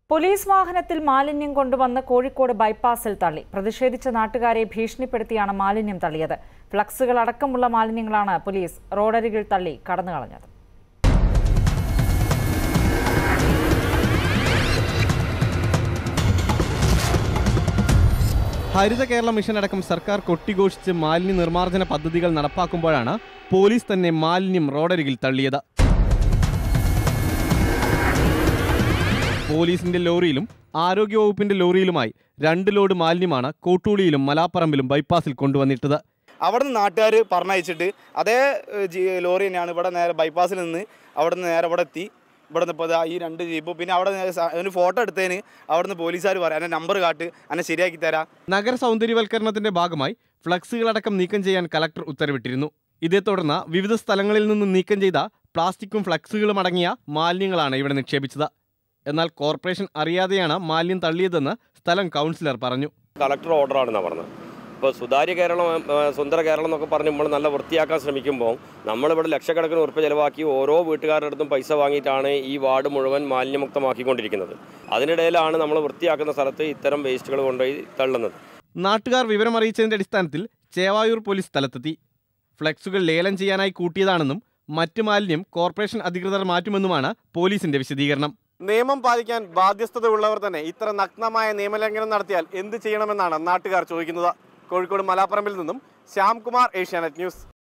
police വാഹനത്തിൽ മാലിന്യം കൊണ്ടുവന്ന് കോഴിക്കോട് ബൈപ്പാസിൽ തള്ളി പ്രതിഷേധിച്ച നാട്ടുകാരെ ഭീഷണിപ്പെടുത്തിയാണ് മാലിന്യം തള്ളിയത് ഫ്ലക്സുകൾ അടക്കമുള്ള മാലിന്യങ്ങളാണ് പോലീസ് റോഡരികിൽ തള്ളി കടന്നുകളഞ്ഞത് ഹരിത കേരള മിഷൻ അടക്കം സർക്കാർ കൊട്ടിഘോഷിച്ച് മാലിന്യ നിർമ്മാർജ്ജന പദ്ധതികൾ നടപ്പാക്കുമ്പോഴാണ് പോലീസ് തന്നെ മാലിന്യം റോഡരികിൽ തള്ളിയത് പോലീസിന്റെ ലോറിയിലും ആരോഗ്യവകുപ്പിന്റെ ലോറിയിലുമായി രണ്ട് ലോഡ് മാലിന്യമാണ് കോട്ടൂളിയിലും മലാപ്പറമ്പിലും ബൈപ്പാസിൽ കൊണ്ടുവന്നിട്ടത് അവിടെ നിന്ന് നാട്ടുകാർ പറഞ്ഞയച്ചിട്ട് അതേ ഏഹ്, ജി- ലോറി തന്നെയാണ് ഇവിടെ നേരെ ബൈപ്പാസിൽ നിന്ന് അവിടെ നിന്ന് നേരെ ഇവിടെ എത്തി ഇവിടെ നിന്ന് ഇപ്പോൾ ദാ ഈ രണ്ട് ജീപ്പ് പിന്നെ അവിടെ നിന്ന് സ- ഒരു ഫോട്ടോ എടുത്തതിന് അവിടെ നിന്ന് പോലീസുകാർ പറയാം എന്നെ നമ്പർ കാട്ട് എന്നെ ശരിയാക്കി തരാം നഗര സൗന്ദര്യവൽക്കരണത്തിന്റെ ഭാഗമായി ഫ്ലക്സുകളടക്കം നീക്കം ചെയ്യാൻ കലക്ടർ ഉത്തരവിട്ടിരുന്നു ഇതേ തുടർന്ന് വിവിധ സ്ഥലങ്ങളിൽ നിന്ന് നീക്കം ചെയ്ത പ്ലാസ്റ്റിക്കും ഫ്ലക്സുകളും അടങ്ങിയ മാലിന്യങ്ങളാണ് ഇവിടെ നിക്ഷേപിച്ചത് എന്നാൽ കോർപ്പറേഷൻ അറിയാതെയാണ് മാലിന്യം തള്ളിയതെന്ന് സ്ഥലം കൗൺസിലർ പറഞ്ഞു കളക്ടർ ഓർഡറാണെന്നാണ് പറഞ്ഞത് ഇപ്പോൾ സുതാര്യ കേരളം ആ, സുന്ദര കേരളം എന്നൊക്കെ പറഞ്ഞ് നമ്മൾ നല്ല വൃത്തിയാക്കാൻ ശ്രമിക്കുമ്പോൾ നമ്മളിവിടെ ലക്ഷക്കണക്കിന് ഉറുപ്പ് ചിലവാക്കി ഓരോ വീട്ടുകാരുടെ അടുത്തും പൈസ വാങ്ങിയിട്ടാണ് ഈ വാർഡ് മുഴുവൻ മാലിന്യമുക്തമാക്കിക്കൊണ്ടിരിക്കുന്നത് അതിനിടയിലാണ് നമ്മൾ വൃത്തിയാക്കുന്ന സ്ഥലത്ത് ഇത്തരം വേസ്റ്റുകൾ കൊണ്ടുപോയി തള്ളുന്നത് നാട്ടുകാർ വിവരം അറിയിച്ചതിന്റെ അടിസ്ഥാനത്തിൽ ചേവായൂർ പോലീസ് സ്ഥലത്തെത്തി ഫ്ലക്സുകൾ ലേലം ചെയ്യാനായി കൂട്ടിയതാണെന്നും മറ്റ് മാലിന്യം കോർപ്പറേഷൻ അധികൃതർ മാറ്റുമെന്നുമാണ് പോലീസിന്റെ വിശദീകരണം നിയമം പാലിക്കാൻ ബാധ്യസ്ഥതയുള്ളവർ തന്നെ ഇത്ര നഗ്നമായ നിയമലംഘനം നടത്തിയാൽ എന്ത് ചെയ്യണമെന്നാണ് നാട്ടുകാർ ചോദിക്കുന്നത് കോഴിക്കോട് മലാപ്പറമ്പിൽ നിന്നും ശ്യാംകുമാർ ഏഷ്യാനെറ്റ് ന്യൂസ്